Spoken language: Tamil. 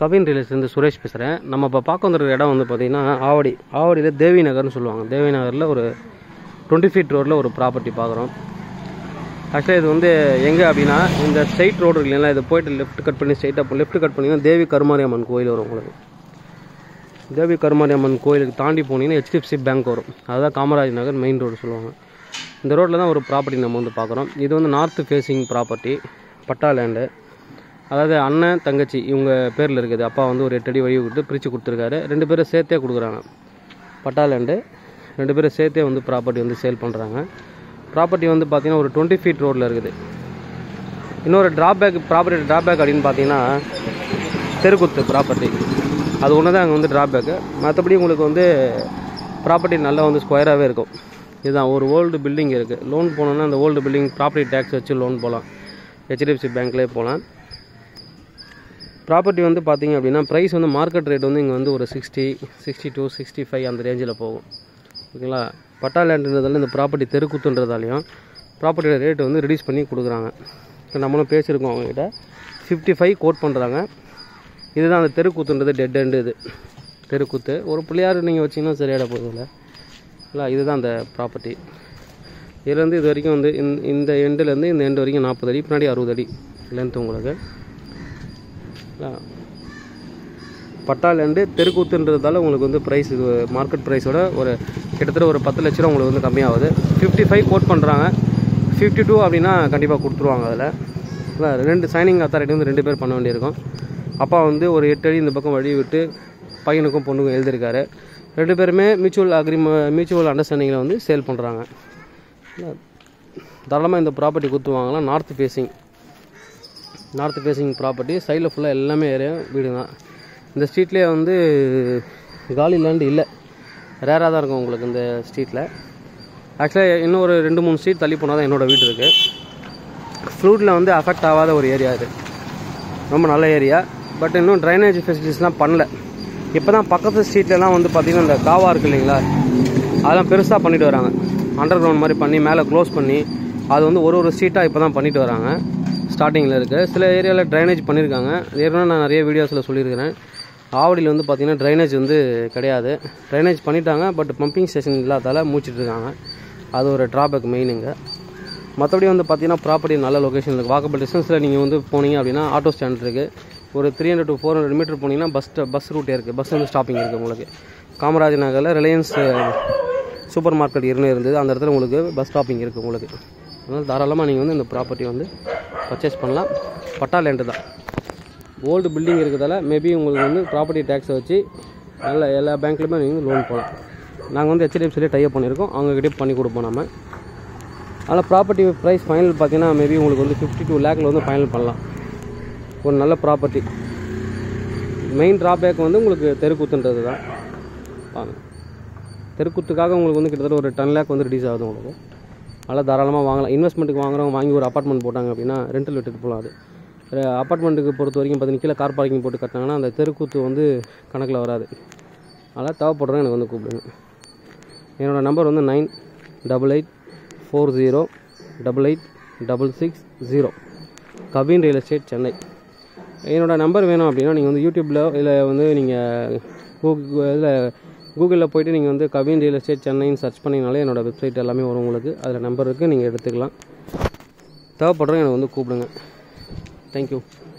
கவின் ரியல்ஸ்லேருந்து சுரேஷ் பேசுகிறேன் நம்ம இப்போ பார்க்க வந்துருக்க இடம் வந்து பார்த்திங்கன்னா ஆவடி ஆவடியில் தேவி நகர்னு சொல்லுவாங்க தேவி நகரில் ஒரு டுவெண்ட்டி ஃபீட் ரோட்டில் ஒரு ப்ராப்பர்ட்டி பார்க்குறோம் ஆக்சுவலாக இது வந்து எங்கே அப்படின்னா இந்த ஸ்ட்ரைட் ரோடு இருக்கு இல்லைங்களா இதை போயிட்டு லெஃப்ட் கட் பண்ணி ஸ்ட்ரைட்டாக லெஃப்ட் கட் பண்ணிங்கன்னா தேவி கருமாரியம்மன் கோயில் வரும் உங்களுக்கு தேவி கருமாரியம்மன் கோயிலுக்கு தாண்டி போனீங்கன்னா ஹெச்டிஎஃப்சி பேங்க் வரும் அதுதான் காமராஜ் நகர் மெயின் ரோடு சொல்லுவாங்க இந்த ரோட்டில் தான் ஒரு ப்ராப்பர்ட்டி நம்ம வந்து பார்க்குறோம் இது வந்து north facing property patta land அதாவது அண்ணன் தங்கச்சி இவங்க பேரில் இருக்குது அப்பா வந்து ஒரு எட்டு அடி வழி விட்டு பிரித்து கொடுத்துருக்காரு ரெண்டு பேரும் சேர்த்தே கொடுக்குறாங்க பட்டா லேண்டு ரெண்டு பேரும் சேர்த்தே வந்து ப்ராப்பர்ட்டி வந்து சேல் பண்ணுறாங்க ப்ராப்பர்ட்டி வந்து பார்த்திங்கன்னா ஒரு டுவெண்ட்டி ஃபீட் ரோட்டில் இருக்குது இன்னொரு ட்ராபேக் ப்ராப்பர்ட்டி ட்ராபேக் அப்படின்னு பார்த்தீங்கன்னா தெருக்குத்து ப்ராப்பர்ட்டி அது ஒன்று தான் அங்கே வந்து ட்ராபேக்கு மற்றபடி உங்களுக்கு வந்து ப்ராப்பர்ட்டி நல்லா வந்து ஸ்கொயராகவே இருக்கும் இதுதான் ஒரு ஓல்டு பில்டிங் இருக்குது லோன் போனோன்னா அந்த ஓல்டு பில்டிங் ப்ராப்பர்ட்டி டேக்ஸ் வச்சு லோன் போகலாம் ஹெச்டிஎஃப்சி பேங்க்லேயே போகலாம் ப்ராப்பர்ட்டி வந்து பார்த்தீங்க அப்படின்னா ப்ரைஸ் வந்து மார்க்கெட் ரேட் வந்து இங்கே வந்து ஒரு sixty sixty to sixty five அந்த ரேஞ்சில் போகும் ஓகேங்களா பட்டா லேண்டுன்றதால இந்த ப்ராப்பர்ட்டி தெருக்குத்துன்றதாலையும் ப்ராப்பர்ட்டியோட ரேட் வந்து ரிடியூஸ் பண்ணி கொடுக்குறாங்க இப்போ நம்மளும் பேசியிருக்கோம் அவங்ககிட்ட ஃபிஃப்டி ஃபைவ் கோட் பண்ணுறாங்க இதுதான் அந்த தெருக்கூத்துன்றது டெட் எண்டு இது தெருக்கூத்து ஒரு பிள்ளையார் நீங்கள் வச்சிங்கன்னா சரியாட போகுதில்ல இல்லை இதுதான் அந்த ப்ராப்பர்ட்டி இதுலேருந்து இது வரைக்கும் வந்து இந்த- இந்த எண்டுலேருந்து இந்த எண்டு வரைக்கும் நாற்பது அடி பின்னாடி அறுபது அடி லென்த் உங்களுக்கு இல்லை? பட்டா லேண்டு தெருக்கூத்துன்றதால உங்களுக்கு வந்து ப்ரைஸ் இது மார்க்கெட் ப்ரைஸோட ஒரு கிட்டத்தட்ட ஒரு பத்து லட்ச ரூபா உங்களுக்கு வந்து கம்மியாகுது ஃபிஃப்டி ஃபைவ் கோட் பண்ணுறாங்க ஃபிஃப்டி டூ அப்படின்னா கண்டிப்பாக கொடுத்துருவாங்க அதில் இல்லை, ரெண்டு சைனிங் அத்தாரிட்டி வந்து ரெண்டு பேர் பண்ண வேண்டியிருக்கும் அப்பா வந்து ஒரு எட்டு அடி இந்த பக்கம் வழி விட்டு பையனுக்கும் பொண்ணுக்கும் எழுதியிருக்காரு ரெண்டு பேருமே மியூச்சுவல் அக்ரிம மியூச்சுவல் அண்டர்ஸ்டாண்டிங்கில் வந்து சேல் பண்ணுறாங்க தாராளமாக இந்த ப்ராப்பர்ட்டி கொடுத்து வாங்கலாம் north facing north facing property சைடில் ஃபுல்லாக எல்லாமே ஏரியா வீடு தான் இந்த ஸ்ட்ரீட்லேயே வந்து காலி லேண்ட் இல்லை ரேராக தான் இருக்கும் உங்களுக்கு இந்த ஸ்ட்ரீட்டில் ஆக்சுவலாக இன்னும் ஒரு ரெண்டு மூணு ஸ்ட்ரீட் தள்ளி போனால் தான் என்னோடய வீடு இருக்குது ஃப்ளூட்டில் வந்து அஃபெக்ட் ஆகாத ஒரு ஏரியா இது ரொம்ப நல்ல ஏரியா பட் இன்னும் ட்ரைனேஜ் ஃபெசிலிட்டிஸ்லாம் பண்ணல இப்போ தான் பக்கத்து ஸ்ட்ரீட்லலாம் வந்து பார்த்திங்கன்னா இந்த காவா இருக்கு இல்லைங்களா அதெல்லாம் பெருசாக பண்ணிட்டு வராங்க அண்டர் கிரவுண்ட் மாதிரி பண்ணி மேலே க்ளோஸ் பண்ணி அது வந்து ஒரு ஒரு ஸ்ட்ரீட்டாக இப்போ தான் பண்ணிட்டு வராங்க ஸ்டார்டிங்கில் இருக்குது சில ஏரியாவில் ட்ரைனேஜ் பண்ணியிருக்காங்க ஏற்கனவே நான் நிறைய வீடியோஸில் சொல்லியிருக்கிறேன் ஆவடியில் வந்து பார்த்திங்கன்னா ட்ரைனேஜ் வந்து கிடையாது ட்ரைனேஜ் பண்ணிட்டாங்க பட் பம்பிங் ஸ்டேஷன் இல்லாதால மூச்சிட்டு இருக்காங்க அது ஒரு ட்ராபேக் மெயினுங்க மற்றபடி வந்து பார்த்தீங்கன்னா ப்ராப்பர்ட்டி நல்ல லொக்கேஷன் இருக்குது வாக்கபிள் டிஸ்டன்ஸில் நீங்கள் வந்து போனீங்க அப்படின்னா ஆட்டோ ஸ்டாண்ட் இருக்குது ஒரு three hundred to four hundred metre போனீங்கன்னா பஸ் பஸ் ரூட்டே இருக்குது பஸ் வந்து ஸ்டாப்பிங் இருக்குது உங்களுக்கு காமராஜ் நகரில் ரிலையன்ஸ் சூப்பர் மார்க்கெட் ஏற்கனவே இருந்தது அந்த இடத்துல உங்களுக்கு பஸ் ஸ்டாப்பிங் இருக்குது உங்களுக்கு அதனால் தாராளமாக நீங்கள் வந்து இந்த ப்ராப்பர்ட்டி வந்து பர்ச்சேஸ் பண்ணலாம் பட்டா லேண்டு தான் ஓல்டு பில்டிங் இருக்கிறதால மேபி உங்களுக்கு வந்து ப்ராப்பர்ட்டி டேக்ஸை வச்சு நல்ல எல்லா பேங்க்லையுமே நீங்கள் லோன் போகலாம் நாங்கள் வந்து ஹெச்டிஎஃப்சிலே டைப் பண்ணியிருக்கோம் அவங்ககிட்டயே பண்ணி கொடுப்போம் நம்ம அதனால் ப்ராப்பர்ட்டி ப்ரைஸ் ஃபைனல் பார்த்தீங்கன்னா மேபி உங்களுக்கு வந்து ஃபிஃப்டி டூ லேக்கில் வந்து ஃபைனல் பண்ணலாம் ஒரு நல்ல ப்ராப்பர்ட்டி மெயின் ட்ராபேக் வந்து உங்களுக்கு தெருக்கூத்துன்றது தான் வாங்க தெருக்கூத்துக்காக உங்களுக்கு வந்து கிட்டத்தட்ட ஒரு டென் லேக் வந்து ரிலீஸ் ஆகுது உங்களுக்கு அதனால் தாராளமாக வாங்கலாம் இன்வெஸ்ட்மெண்ட்டுக்கு வாங்குறவங்க வாங்கி ஒரு அப்பார்ட்மெண்ட் போட்டாங்க அப்படின்னா ரெண்டல் விட்டுட்டு போகலாம் அது அப்பார்ட்மெண்ட்டுக்கு பொறுத்த வரைக்கும் பார்த்தீங்கன்னா கீழே கார் பார்க்கிங் போட்டு கட்டினாங்கன்னா அந்த தெருக்கூத்து வந்து கணக்கில் வராது அதனால் தேவைப்படுறவங்க எனக்கு வந்து கூப்பிடுங்க என்னோடய நம்பர் வந்து nine double eight four zero double eight double six zero Kavin real estate Chennai என்னோட நம்பர் வேணும் அப்படின்னா நீங்கள் வந்து யூடியூப்பில் இல்லை வந்து நீங்கள் கூகுள் இதில் கூகுளில் போயிட்டு நீங்கள் வந்து கவின் ரியல் எஸ்டேட் சென்னைன்னு சர்ச் பண்ணிங்கனாலே என்னோடய வெப்சைட் எல்லாமே வரும் உங்களுக்கு அதில் நம்பர் இருக்குது நீங்கள் எடுத்துக்கலாம் தேவைப்படுறவங்க எனக்கு வந்து கூப்பிடுங்க தேங்க்யூ